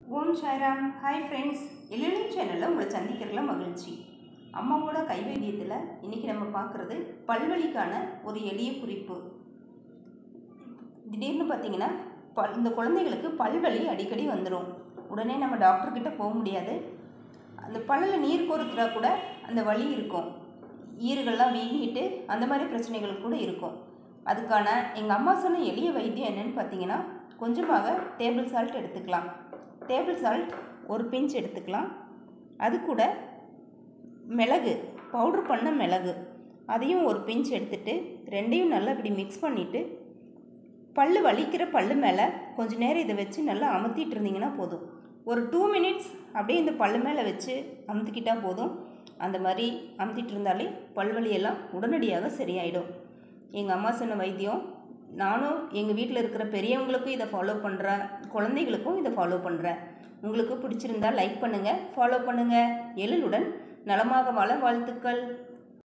ஓம் Sairam hi friends Ezhili சேனலில் உங்களை சந்திக்கிறதுல மகிழ்ச்சி அம்மாவோட கைவைத்தியத்தில் இன்றைக்கி நம்ம பார்க்குறது பல்வலிக்கான ஒரு எளிய குறிப்பு திடீர்னு பார்த்தீங்கன்னா பல் இந்த குழந்தைகளுக்கு பல்வலி அடிக்கடி வந்துடும் உடனே நம்ம டாக்டர்கிட்ட போக முடியாது அந்த பல்லில் நீர் கோர்த்துட்டா கூட அந்த வலி இருக்கும் ஈறுகள்லாம் வீங்கிட்டு அந்த மாதிரி பிரச்சனைகள் கூட இருக்கும் அதுக்கான எங்கள் அம்மா சொன்ன எளிய வைத்தியம் என்னன்னு பார்த்தீங்கன்னா கொஞ்சமாக டேபிள் சால்ட் எடுத்துக்கலாம் டேபிள் சால்ட் ஒரு பிஞ்ச் எடுத்துக்கலாம் அது கூட மிளகு பவுட்ரு பண்ண மிளகு அதையும் ஒரு பிஞ்ச் எடுத்துட்டு ரெண்டையும் நல்லா இப்படி மிக்ஸ் பண்ணிவிட்டு பல்லு வலிக்கிற பல்லு மேலே கொஞ்ச நேரம் இதை வச்சு நல்லா அமுத்திட்டு இருந்தீங்கன்னா போதும் ஒரு டூ மினிட்ஸ் அப்படியே இந்த பல்லு மேலே வச்சு அமுத்திக்கிட்டால் போதும் அந்த மாதிரி அமுத்திட்டு இருந்தாலே பல்வலியெல்லாம் உடனடியாக சரியாயிடும் எங்கள் அம்மா சொன்ன வைத்தியம் நானும் எங்கள் வீட்டில் இருக்கிற பெரியவங்களுக்கும் இதை ஃபாலோ பண்ணுறேன் குழந்தைகளுக்கும் இதை ஃபாலோ பண்ணுறேன் உங்களுக்கு பிடிச்சிருந்தா லைக் பண்ணுங்கள் ஃபாலோ பண்ணுங்கள் எழிலுடன் நலமாக வாழ வாழ்த்துக்கள்